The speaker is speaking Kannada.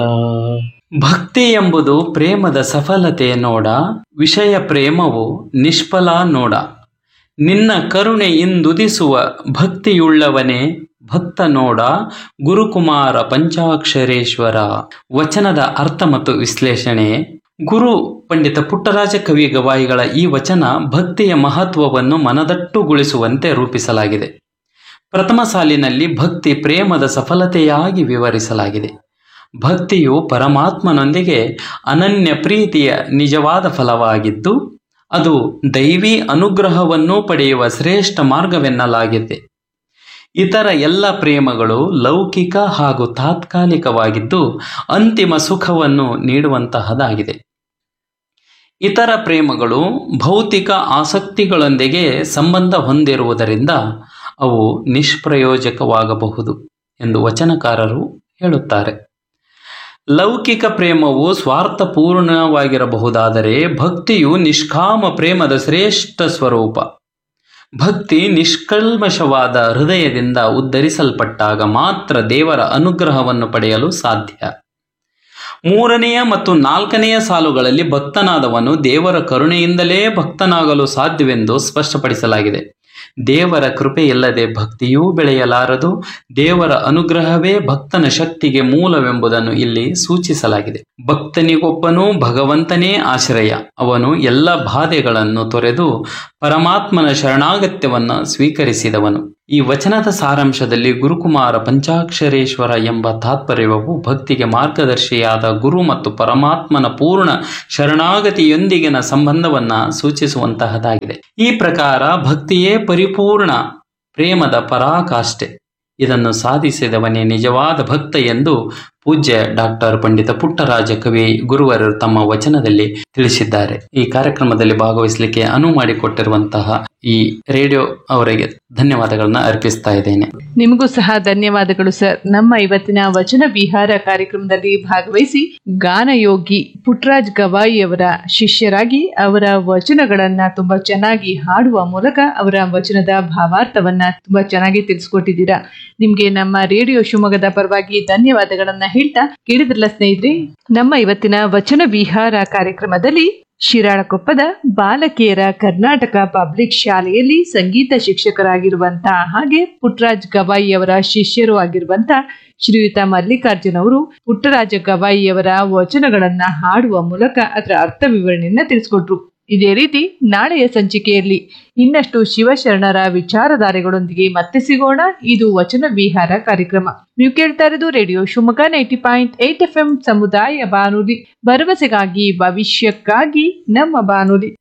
ಭಕ್ತಿ ಎಂಬುದು ಪ್ರೇಮದ ಸಫಲತೆ ನೋಡ ವಿಷಯ ಪ್ರೇಮವು ನಿಷ್ಫಲ ನೋಡ ನಿನ್ನ ಕರುಣೆ ಇಂದುದಿಸುವ ಭಕ್ತಿಯುಳ್ಳವನೇ ಭಕ್ತ ನೋಡ ಗುರುಕುಮಾರ ಪಂಚಾಕ್ಷರೇಶ್ವರ ವಚನದ ಅರ್ಥ ಮತ್ತು ವಿಶ್ಲೇಷಣೆ ಗುರು ಪಂಡಿತ ಪುಟ್ಟರಾಜ ಕವಿ ಗವಾಯಿಗಳ ಈ ವಚನ ಭಕ್ತಿಯ ಮಹತ್ವವನ್ನು ಮನದಟ್ಟುಗೊಳಿಸುವಂತೆ ರೂಪಿಸಲಾಗಿದೆ ಪ್ರಥಮ ಸಾಲಿನಲ್ಲಿ ಭಕ್ತಿ ಪ್ರೇಮದ ಸಫಲತೆಯಾಗಿ ವಿವರಿಸಲಾಗಿದೆ ಭಕ್ತಿಯು ಪರಮಾತ್ಮನೊಂದಿಗೆ ಅನನ್ಯ ಪ್ರೀತಿಯ ನಿಜವಾದ ಫಲವಾಗಿದ್ದು ಅದು ದೈವಿ ಅನುಗ್ರಹವನ್ನು ಪಡೆಯುವ ಶ್ರೇಷ್ಠ ಮಾರ್ಗವೆನ್ನಲಾಗಿದೆ ಇತರ ಎಲ್ಲ ಪ್ರೇಮಗಳು ಲೌಕಿಕ ಹಾಗೂ ತಾತ್ಕಾಲಿಕವಾಗಿದ್ದು ಅಂತಿಮ ಸುಖವನ್ನು ನೀಡುವಂತಹದಾಗಿದೆ ಇತರ ಪ್ರೇಮಗಳು ಭೌತಿಕ ಆಸಕ್ತಿಗಳೊಂದಿಗೆ ಸಂಬಂಧ ಹೊಂದಿರುವುದರಿಂದ ಅವು ನಿಷ್ಪ್ರಯೋಜಕವಾಗಬಹುದು ಎಂದು ವಚನಕಾರರು ಹೇಳುತ್ತಾರೆ ಲೌಕಿಕ ಪ್ರೇಮವು ಸ್ವಾರ್ಥಪೂರ್ಣವಾಗಿರಬಹುದಾದರೆ ಭಕ್ತಿಯು ನಿಷ್ಕಾಮ ಪ್ರೇಮದ ಶ್ರೇಷ್ಠ ಸ್ವರೂಪ ಭಕ್ತಿ ನಿಷ್ಕಲ್ಮಶವಾದ ಹೃದಯದಿಂದ ಉದ್ಧರಿಸಲ್ಪಟ್ಟಾಗ ಮಾತ್ರ ದೇವರ ಅನುಗ್ರಹವನ್ನು ಪಡೆಯಲು ಸಾಧ್ಯ ಮೂರನೆಯ ಮತ್ತು ನಾಲ್ಕನೆಯ ಸಾಲುಗಳಲ್ಲಿ ಭಕ್ತನಾದವನು ದೇವರ ಕರುಣೆಯಿಂದಲೇ ಭಕ್ತನಾಗಲು ಸಾಧ್ಯವೆಂದು ಸ್ಪಷ್ಟಪಡಿಸಲಾಗಿದೆ ದೇವರ ಕೃಪೆಯಿಲ್ಲದೆ ಭಕ್ತಿಯೂ ಬೆಳೆಯಲಾರದು ದೇವರ ಅನುಗ್ರಹವೇ ಭಕ್ತನ ಶಕ್ತಿಗೆ ಮೂಲವೆಂಬುದನ್ನು ಇಲ್ಲಿ ಸೂಚಿಸಲಾಗಿದೆ ಭಕ್ತನಿಗೊಬ್ಬನು ಭಗವಂತನೇ ಆಶ್ರಯ ಅವನು ಎಲ್ಲ ಬಾಧೆಗಳನ್ನು ತೊರೆದು ಪರಮಾತ್ಮನ ಶರಣಾಗತ್ಯವನ್ನು ಸ್ವೀಕರಿಸಿದವನು ಈ ವಚನದ ಸಾರಾಂಶದಲ್ಲಿ ಗುರುಕುಮಾರ ಪಂಚಾಕ್ಷರೇಶ್ವರ ಎಂಬ ತಾತ್ಪರ್ಯವು ಭಕ್ತಿಗೆ ಮಾರ್ಗದರ್ಶಿಯಾದ ಗುರು ಮತ್ತು ಪರಮಾತ್ಮನ ಪೂರ್ಣ ಶರಣಾಗತಿಯೊಂದಿಗಿನ ಸಂಬಂಧವನ್ನ ಸೂಚಿಸುವಂತಹದಾಗಿದೆ ಈ ಪ್ರಕಾರ ಭಕ್ತಿಯೇ ಪರಿಪೂರ್ಣ ಪ್ರೇಮದ ಪರಾಕಾಷ್ಠೆ ಇದನ್ನು ಸಾಧಿಸಿದವನೇ ನಿಜವಾದ ಭಕ್ತ ಎಂದು ಪೂಜ್ಯ ಡಾಕ್ಟರ್ ಪಂಡಿತ ಪುಟ್ಟರಾಜ ಕವಿ ಗುರುವರರು ತಮ್ಮ ವಚನದಲ್ಲಿ ತಿಳಿಸಿದ್ದಾರೆ ಈ ಕಾರ್ಯಕ್ರಮದಲ್ಲಿ ಭಾಗವಹಿಸಲಿಕ್ಕೆ ಅನುವು ಮಾಡಿಕೊಟ್ಟಿರುವಂತಹ ಈ ರೇಡಿಯೋ ಅವರಿಗೆ ಧನ್ಯವಾದಗಳನ್ನ ಅರ್ಪಿಸ್ತಾ ಇದ್ದೇನೆ ನಿಮಗೂ ಸಹ ಧನ್ಯವಾದಗಳು ಸರ್ ನಮ್ಮ ಇವತ್ತಿನ ವಚನ ವಿಹಾರ ಕಾರ್ಯಕ್ರಮದಲ್ಲಿ ಭಾಗವಹಿಸಿ ಗಾನಯೋಗಿ ಪುಟ್ರಾಜ್ ಗವಾಯಿ ಅವರ ಶಿಷ್ಯರಾಗಿ ಅವರ ವಚನಗಳನ್ನ ತುಂಬಾ ಚೆನ್ನಾಗಿ ಹಾಡುವ ಮೂಲಕ ಅವರ ವಚನದ ಭಾವಾರ್ಥವನ್ನ ತುಂಬಾ ಚೆನ್ನಾಗಿ ತಿಳಿಸ್ಕೊಟ್ಟಿದ್ದೀರಾ ನಿಮ್ಗೆ ನಮ್ಮ ರೇಡಿಯೋ ಶಿವಮೊಗ್ಗದ ಪರವಾಗಿ ಧನ್ಯವಾದಗಳನ್ನ ಹೇಳ್ತಾ ಕೇಳಿದ್ರಲ್ಲ ಸ್ನೇಹಿತರೆ ನಮ್ಮ ಇವತ್ತಿನ ವಚನ ವಿಹಾರ ಕಾರ್ಯಕ್ರಮದಲ್ಲಿ ಶಿರಾಳಕೊಪ್ಪದ ಬಾಲಕಿಯರ ಕರ್ನಾಟಕ ಪಬ್ಲಿಕ್ ಶಾಲೆಯಲ್ಲಿ ಸಂಗೀತ ಶಿಕ್ಷಕರಾಗಿರುವಂತಹ ಹಾಗೆ ಪುಟ್ಟರಾಜ್ ಗವಾಯಿ ಅವರ ಶಿಷ್ಯರು ಆಗಿರುವಂತಹ ಶ್ರೀಯುತ ಮಲ್ಲಿಕಾರ್ಜುನ್ ಅವರು ಪುಟ್ಟರಾಜ ಗವಾಯಿಯವರ ವಚನಗಳನ್ನ ಹಾಡುವ ಮೂಲಕ ಅದರ ಅರ್ಥ ವಿವರಣೆಯನ್ನ ತಿಳಿಸ್ಕೊಟ್ರು ಇದೇ ರೀತಿ ನಾಳೆಯ ಸಂಚಿಕೆಯಲ್ಲಿ ಇನ್ನಷ್ಟು ಶಿವಶರಣರ ವಿಚಾರಧಾರೆಗಳೊಂದಿಗೆ ಮತ್ತೆ ಸಿಗೋಣ ಇದು ವಚನ ವಿಹಾರ ಕಾರ್ಯಕ್ರಮ ನೀವು ಕೇಳ್ತಾ ಇರೋದು radio Shivamogga ninety point eight F M ಸಮುದಾಯ ಬಾನುಲಿ ಭರವಸೆಗಾಗಿ ಭವಿಷ್ಯಕ್ಕಾಗಿ ನಮ್ಮ ಬಾನುಲಿ